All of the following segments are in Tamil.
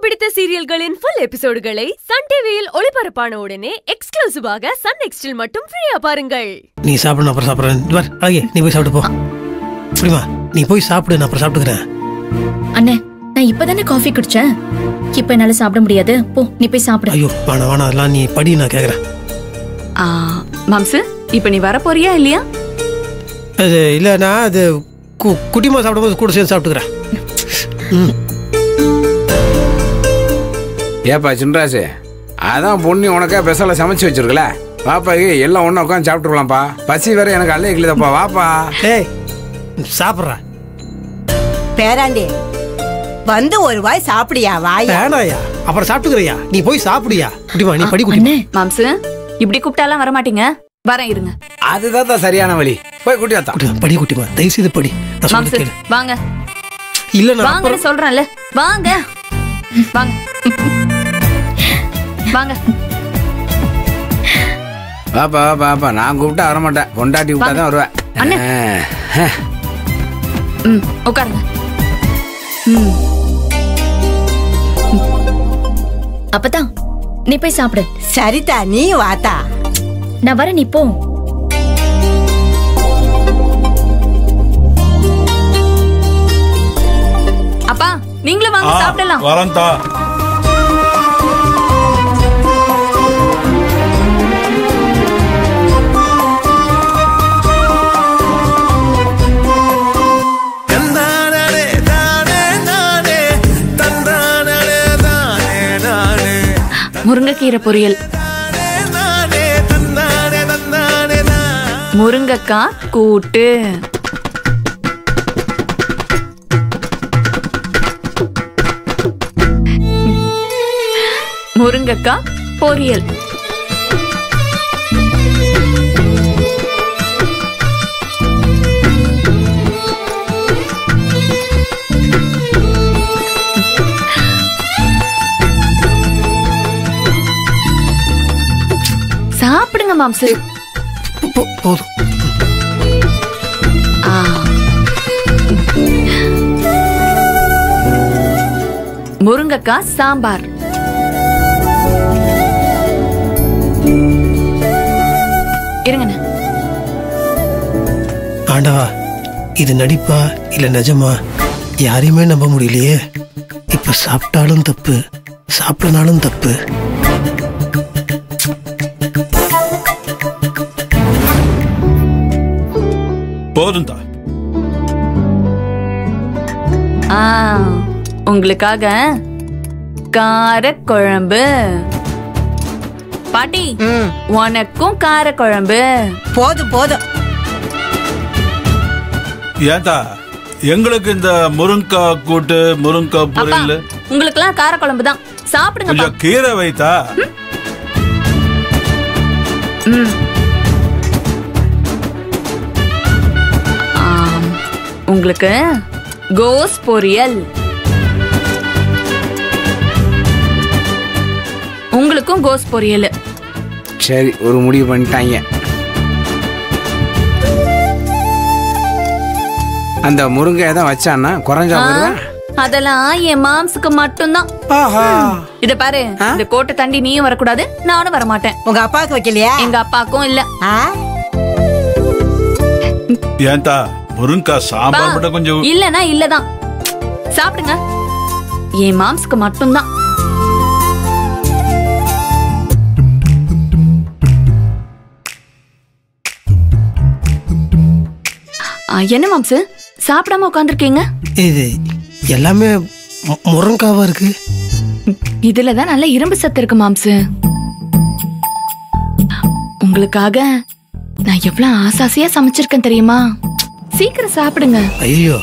பிடித்த சீரியல்களின் ஃபுல் எபிசோடுகளை சன் டிவியில் ஒளிபரப்பான உடனே எக்ஸ்க்ளூசிவாக சன் நெக்ஸ்டில் மட்டும் ஃப்ரீயா பாருங்கள் நீ சாப்பிடு நான் அப்புறம் சாப்பிட்றேன் இது பார் அழகே நீ போய் சாப்பிட்டு போ புரியுமா நீ போய் சாப்பிடு நான் அப்புறம் சாப்பிட்டுக்கிறேன் அண்ணே நான் இப்பதானே காஃபி குடிச்சேன் இப்ப என்னால சாப்பிட முடியாது போ நீ போய் சாப்பிடு ஐயோ வேணாம் வேணாம் அதெல்லாம் நீ படி நான் கேட்குறேன் ஆ, மாம்சு இப்ப நீ வர போறியா இல்லையா அது இல்லை நான் அது கு குட்டிமா சாப்பிடும்போது கூட சேர்ந்து சாப்பிட்டுக்கிறேன் ம் ஏப்பா சின்ராசு அதான் பொண்ணு உனக்கா பெசல சமைச்சு வச்சிருக்கல வாப்பா ஏய், எல்லாம் ஒண்ணா உட்காந்து சாப்பிட்டுருலாம்ப்பா பசி வேற எனக்கு அல்ல இக்கலதப்பா வாப்பா ஏய் சாப்பிட்றா பேராண்டி வந்து ஒரு வாய் சாப்பிடியா வாய் வேணாயா அப்புறம் சாப்பிட்டுக்கிறியா நீ போய் சாப்பிடுயா குட்டிமா நீ படி குட்டிமா அண்ணே மாம்சு இப்படி கூப்பிட்டாலாம் வர மாட்டீங்க வரேன் இருங்க அதுதான் தான் சரியான வழி போய் குட்டியாத்தா குட்டிமா படி குட்டிமா தயவு செய்து படி நான் மாம்சு சொல்றது கேளு வாங்க இல்லை நான் வாங்கன்னு அப்புறம் சொல்றேன்ல வாங்க வாங்க வாங்க வாப்பா வாப்பா வாப்பா நான் கூப்பிட்டா வர மாட்டேன் பொண்டாட்டி கூப்பிட்டா தான் வருவேன் அண்ணே. ஆ, ம் உட்காருங்க ம் அப்பதான் நீ போய் சாப்பிடு சரிதா நீ வாத்தா நான் வரேன் நீ போ அப்பா நீங்களும் வாங்க சாப்பிடலாம் வரந்தா முருங்கைக்கீரை பொரியல் முருங்கைக்காய் கூட்டு முருங்கைக்காய் பொரியல் சாப்பிடுங்க மாம்சு போ- போதும் ஆ. முருங்கைக்காய் சாம்பார் இருங்கண்ணே ஆண்டவா இது நடிப்பா இல்ல நிஜமா யாரையுமே நம்ப முடியலையே இப்ப சாப்பிட்டாலும் தப்பு சாப்பிடனாலும் தப்பு போதும்தா ஆ உங்களுக்காக காரக்குழம்பு பாட்டி ம் உனக்கும் காரக்குழம்பு போதும் போதும் ஏன்டா எங்களுக்கு இந்த முருங்கக்காய் கூட்டு முருங்கக்காய் அப்பா பொரியல் உங்களுக்கெல்லாம் காரக்குழம்பு தான் சாப்பிடுங்கப்பா கொஞ்சம் கீரை வைத்தா ம். ஆம். உங்களுக்கு கோஸ் பொரியல் உங்களுக்கும் கோஸ் பொரியல் சரி ஒரு முடிவு பண்ணிட்டாங்க அந்த முருங்கையை தான் வச்சான்னா குறைஞ்சா ஆ, போயிடுவேன் அதெல்லாம் என் மாம்ஸுக்கு மட்டும்தான் ஆஹா இத பாரு இந்த கோட்டை தாண்டி நீயும் வரக்கூடாது நானும் வரமாட்டேன் உங்க அப்பாவுக்கு வைக்கலையா எங்க அப்பாக்கும் இல்ல ஆ? ஏன்டா முருங்கக்காய் சாம்பார் பா, மட்டும் கொஞ்சம் இல்லனா இல்லதான் சாப்பிடுங்க என் மாம்ஸ்க்கு மட்டும்தான் ஆ, என்ன மாம்சு சாப்பிடாம உட்காந்துருக்கீங்க இது எல்லாமே மு- முருங்காவா இருக்கு இதுலதான் நல்ல இரும்பு சத்து இருக்கு மாம்சு உங்களுக்காக நான் எவ்வளவு ஆசாசியா சமைச்சிருக்கேன் தெரியுமா சீக்கிரம் சாப்பிடுங்க ஐயோ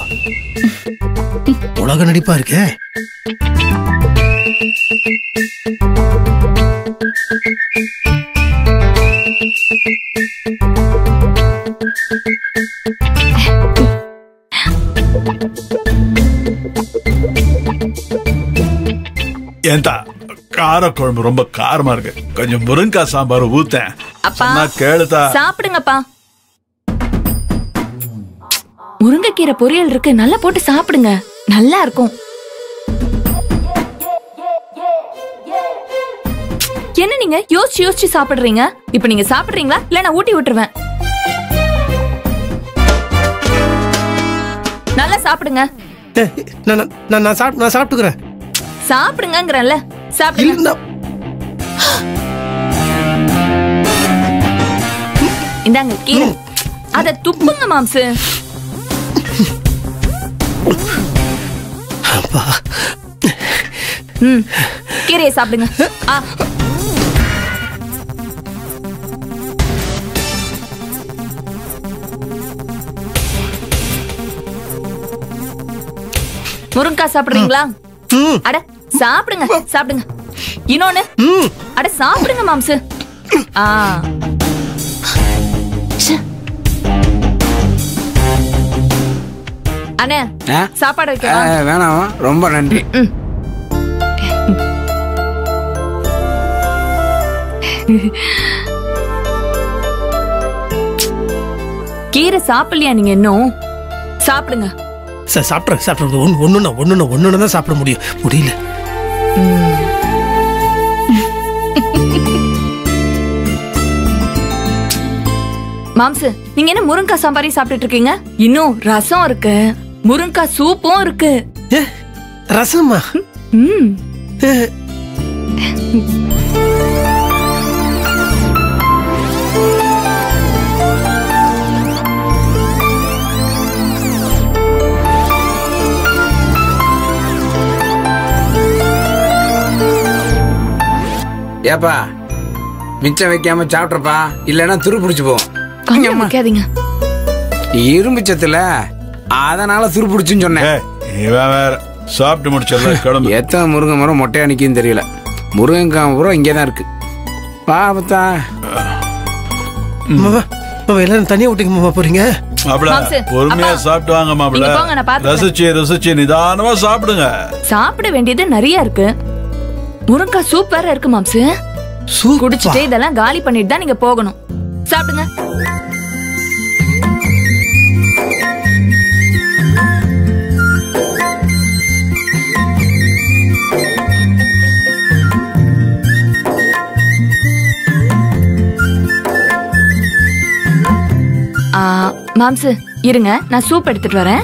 உலக நடிப்பா இருக்கே ஏன்டா காரக்குழம்பு ரொம்ப காரமா இருக்கு கொஞ்சம் முருங்கக்காய் சாம்பார் ஊத்தேன் அப்பா சொன்னா கேளுதா சாப்பிடுங்கப்பா முருங்கைக்கீரை பொரியல் இருக்கு நல்லா போட்டு சாப்பிடுங்க நல்லா இருக்கும் என்ன நீங்க யோசிச்சு யோசிச்சு சாப்பிடுறீங்க இப்ப நீங்க சாப்பிடுறீங்களா இல்ல நான் ஊட்டி விட்டுருவேன் நல்லா சாப்பிடுங்க ஏ, நான் நான், நான் நான் சாப்பிட்டு நான் சாப்பிட்டுக்கிறேன் சாப்பிடுங்கங்கறேன்ல சாப்பிடுங்க இல்ல இந்தாங்க கீரை அத துப்புங்க மாம்சு அப்பா ம் கீரையை சாப்பிடுங்க ஆ முருங்காய் சாப்பிடுறீங்களா ம் அட சாப்பிடுங்க சாப்பிடுங்க இன்னொன்னு ம் அட சாப்பிடுங்க மாம்சு ஆ ச்சே. அண்ணே ஆ? சாப்பாடு ஆ, வைக்கவா வேணாமா ரொம்ப நன்றி கீரை சாப்பிடலையா நீங்க இன்னும் சாப்பிடுங்க சார் சாப்பிட்றேன் சாப்பிட்றேன் ஒன்று ஒன்றுண்ணா ஒன்றுண்ணா ஒன்றுண்ணா தான் சாப்பிட முடியும் முடியல மாம்சு நீங்க என்ன முருங்காய் சாம்பாரி சாப்பிட்டுட்டு இருக்கீங்க இன்னும் ரசம் இருக்கு முருங்காய் சூப்பும் இருக்கு ஏ ரசமா ம் ஏ, ஏப்பா மிச்சம் வைக்காம சாப்பிட்றப்பா இல்லைன்னா துரு பிடிச்சி போகும் கண்ணை வைக்காதீங்க இரும்பு சத்துல அதனால துரு பிடிச்சுன்னு சொன்னேன் ஏய், இவன் வேற சாப்பிட்டு முடிச்சல கிளம்பு எத்தனை முருங்கை மரம் மொட்டையா நிற்கின்னு தெரியல முருங்கைக்காய் பூரா இங்கே தான் இருக்கு பாப்பத்தா மாமா மாமா எல்லாரும் தனியாக விட்டுங்க மாமா போறீங்க மாப்பிள மாம்சு, பொறுமையா அப்பா. சாப்பிட்டு வாங்க மாப்பிள நீங்க போங்க, நான் பாத்துக்கிறேன். ரசிச்சு ரசிச்சு நிதானமா சாப்பிடுங்க சாப்பிட வேண்டியது நிறைய இருக்கு முருங்காய் சூப் வேற இருக்கு மாம்சு சூப்பா குடிச்சிட்டு இதெல்லாம் காலி பண்ணிட்டு தான் நீங்க போகணும் சாப்பிடுங்க ஆ, மாம்சு இருங்க நான் சூப் எடுத்துட்டு வரேன்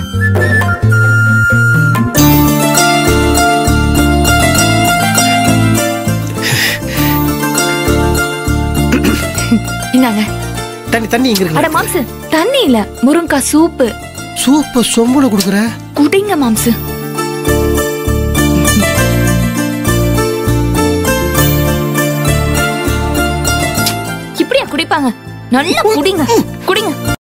இந்தாங்க தண்ணி தண்ணி இங்க அட இருக்கு மாம்சு தண்ணி இல்ல முருங்காய் சூப்பு சூப்பை சொம்புல கொடுக்குற குடிங்க மாம்சு இப்படியா குடிப்பாங்க நல்லா குடிங்க குடிங்க